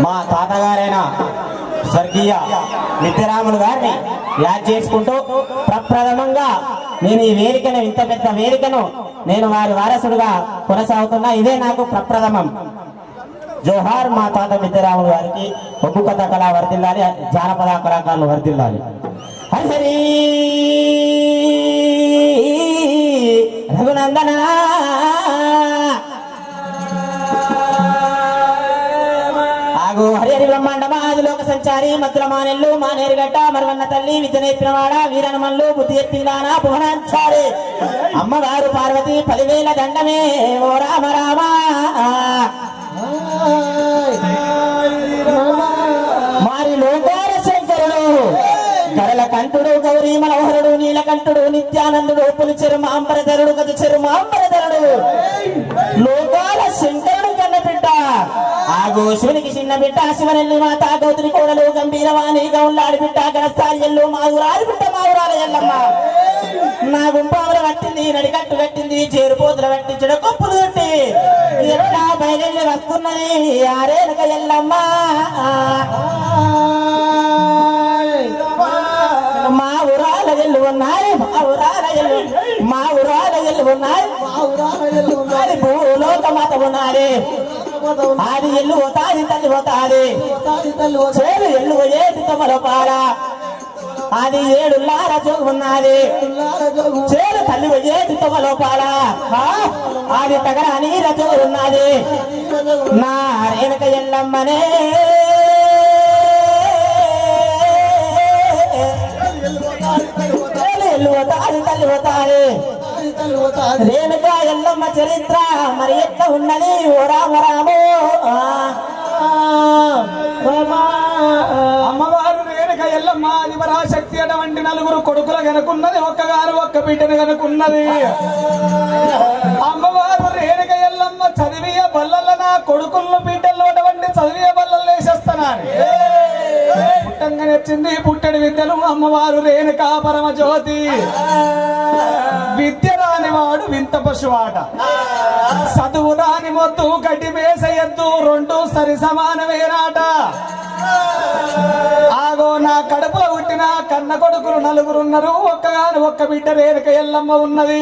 మా తాతగారైన స్వర్గీయ నిత్యరాములు గారిని యాద్ చేసుకుంటూ ప్రప్రథమంగా నేను ఈ వేదికను ఇంత పెద్ద వేదికను నేను వారి వారసుడుగా కొనసాగుతున్నా ఇదే నాకు ప్రప్రథమం జోహార్ మా తాత నిత్యరాములు గారికి ఒగ్గు కథ కళా వర్దిల్లాలి జానపద కళాకారులు వర్దిల్లాలి హరి రఘునందన ఆగు హరి హరి బ్రహ్మాండమా ఆదిలోక సంచారి మధుర మానెల్లు మానేరుగట్ట మరవన్న తల్లి విద్య నేర్పినవాడ వీరనమల్లు బుద్ధి ఎత్తిందానా పుహనాచారి అమ్మవారు పార్వతి పదివేల దండమే ఓ రామ రామ మారి లోకాల శంకరుడు గరల కంఠుడు గౌరీ మనోహరుడు నీలకంఠుడు నిత్యానందుడు పులిచెరు మాంబరధరుడు గజ చెరు మాంబరధరుడు లోకాల శంకరుడు కన్న బిడ్డ ఆగో శివునికి చిన్న బిడ్డ శివనెల్లి మాత గౌతుని కోడలు గంభీరవాణి గౌళ్ళాడి బిడ్డ గణస్థాయి ఎల్లు మాగురాడి బిడ్డ మాగురాల ఎల్లమ్మ నా గుంపాముల పట్టింది నడికట్టు కట్టింది చేరుపోతుల పట్టించడం కొప్పులు కొట్టి ఎరుడా బయలుదేరి వస్తున్నది ఆరేనక ఎల్లమ్మ మా ఊరాల ఎల్లు ఉన్నాయి మా ఊరాల ఎల్లు మా ఊరాల ఎల్లు ఉన్నాయి అది భూలోక మాత ఉన్నది అది ఎల్లు పోతాది తల్లి పోతాది చేరు ఎల్లు ఏది తమలో పాడ అది ఏడు లార జోగు ఉన్నది చేరు తల్లి ఏది తమలో పాడ అది తగర నీర జోగు ఉన్నది నా రేణుక ఎల్లమ్మనే ఎల్లు పోతాది తల్లి పోతాది రేణుక ఎల్లమ్మ చరిత్ర మరి ఎట్లా ఉన్నది ఓ రామ రామో ఆ, రామా. అమ్మవారు రేణుక ఎల్లమ్మ శక్తి అటువంటి నలుగురు కొడుకుల గనుకున్నది ఒక్కగారు ఒక్క బిడ్డను గనుకున్నది అమ్మవారు రేణుక ఎల్లమ్మ చదివియ బల్లల నా కొడుకులను బిడ్డల్లో అటువంటి చదివియ బల్లలు వేసేస్తున్నాను పుట్టంగా నచ్చింది పుట్టడి విద్యలు అమ్మవారు రేణుక పరమ జ్యోతి విద్య రానివాడు వింత పశువాట చదువు రాని మొద్దు గడ్డి మేసయద్దు రెండు సరి సమానమేనాట ఆగో నా కడుపులో పుట్టిన కన్న కొడుకులు నలుగురున్నారు ఒక్కగాని ఒక్క బిడ్డ రేణుక ఎల్లమ్మ ఉన్నది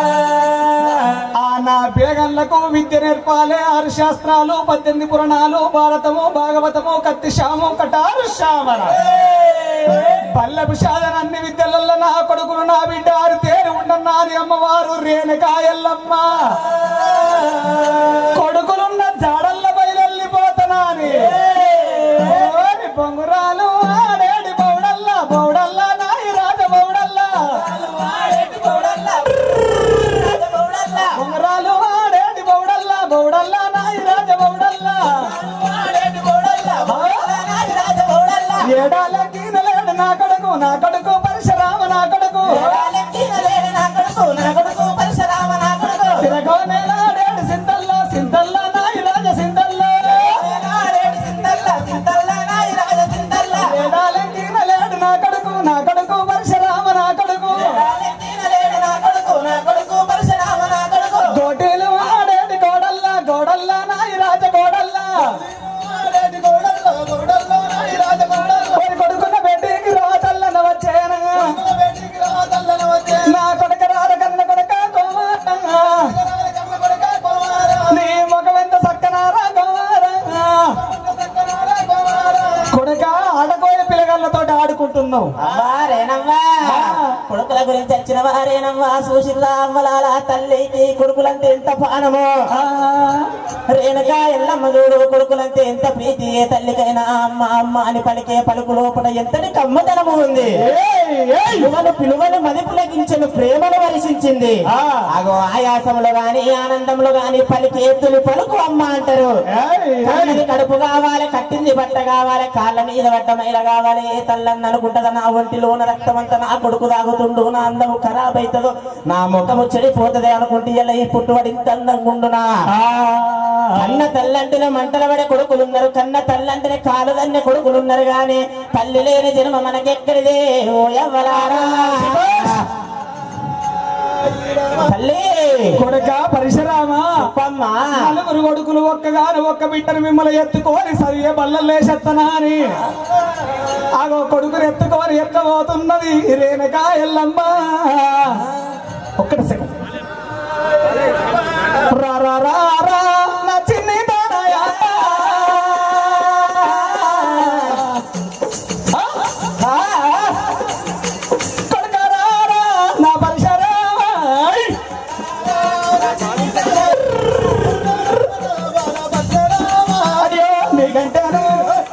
ఆ నా పిలగన్లకు విద్య నేర్పాలే ఆరు శాస్త్రాలు పద్దెనిమిది పురాణాలు భారతము భాగవతము కత్తి శాము కటారు శామర పల్లెపు సాధన అన్ని విద్యలలో నా కొడుకులు నా బిడ్డ ఆరు తేరు ఉండన్నాని అమ్మవారు రేణుక ఎల్లమ్మ కొడుకులున్న జాడల్ల బయలెళ్ళిపోతున్నాని ఓరి బొంగురాలు ఆడేడి బౌడల్లా బౌడల్లా నాయి రాజ బౌడల్లా బొంగురాలు ఆడేడి బౌడల్లా బౌడల్లా నాయి రాజ బౌడల్లా ఏడాల గీనలేడు నా కొడుకు నా కొడుకు పరశురామ నా కొడుకు సిరగో నేలాడేడు సింతల్లా సింతల్లా నాయి రాజ సింతల్లా ఏడాల గీనలేడు నా కొడుకు నా కొడుకు పరశురామ నా కొడుకు గోటీలు ఆడేటి గోడల్లా గోడల్లా నాయి రాజ గోడల్లా ఓరి కొడుకున్న బెడ్డికి రాజల్లన వచ్చేనా నా కొడుక రాడ కన్న కొడుక కుమారంగా నీ ముఖమెంత సక్కనారా కుమారంగా కొడుక ఆడకోని పిల్లగాళ్ళతో ఆడుకుంటున్నావు అవ్వారేనవ్వా కొడుకుల గురించి వచ్చిన వారేనవ్వా సుశీల అమ్మలాల తల్లికి కొడుకులంటే ఎంత పానమో రేణుగా ఎల్లమ్మ చూడు కొడుకులంటే ఎంత ప్రీతి ఏ తల్లికైనా అమ్మ అమ్మ అని పలికే పలుకు లోపల ఎంతటి కమ్మదనము ఉంది పిలువను పిలువను మదిపులగించను ప్రేమను వర్షించింది ఆ. అగో ఆయాసంలో గాని ఆనందంలో గాని పలికే తొలి పలుకు అమ్మ అంటారు కన్నది కడుపు కావాలి కట్టింది బట్ట కావాలి కాళ్ళ మీద పడ్డ మైల కావాలి ఏ తల్లని అనుకుంటదా నా ఒంటిలో ఉన్న రక్తం అంతా నా కొడుకు తాగుతుండు నా అందము ఖరాబ్ అవుతుందో నా ముఖము చెడిపోతుంది అనుకుంటే ఇలా ఈ పుట్టుబడి ఇంత అందంగా ఉండునా కన్న తల్లంటేనే మంటల పడే కొడుకులున్నారు కన్న తల్లంటేనే కాలు దన్నే కొడుకులున్నారు గాని తల్లి లేని జన్మ మనకెక్కడిదే ఓ ఎవ్వలారా తల్లి కొడుక పరిశరామా అప్పమ్మా నలుగురు కొడుకులు ఒక్కగాను ఒక్క బిడ్డను మిమ్మల్ని ఎత్తుకొని సరిగే బల్లలేసెత్తనా అని ఆగో కొడుకుని ఎత్తుకొని ఎత్తబోతున్నది రేణుక ఎల్లమ్మ ఒక్కటి సెకండ్ రా రా రా రా నా చిన్ని బాలయ్య. ఆ, ఆ, కొడుక రా రా నా పరిశరామా అయ్యో నీకంటాను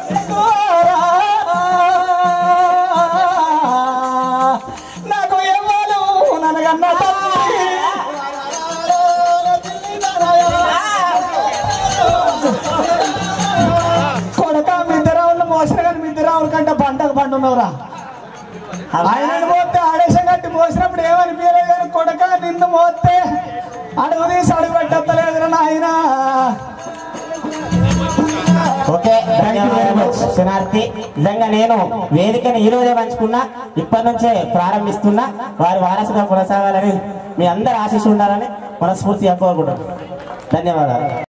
నాకు ఎవ్వరు ననగన్న తల్లి. కొడక మిద్దరావులు మోసిన కానీ మిద్దరావుల కంటే పంటకు పంట ఉన్నవరా ఆయన పోతే ఆడేశం కట్టి మోసినప్పుడు ఏమనిపించలేదు కానీ కొడక నిన్ను మోస్తే అడుగు తీసి అడుగు పెట్టలేదు నాయన ఓకే ధన్యవాదాలు శనార్థి నిజంగా నేను వేదికను ఈ రోజే పంచుకున్నా ఇప్పటి నుంచే ప్రారంభిస్తున్నా వారి వారసుగా కొనసాగాలని మీ అందరు ఆశీస్సు ఉండాలని మనస్ఫూర్తిగా కోరుకుంటున్నాను ధన్యవాదాలు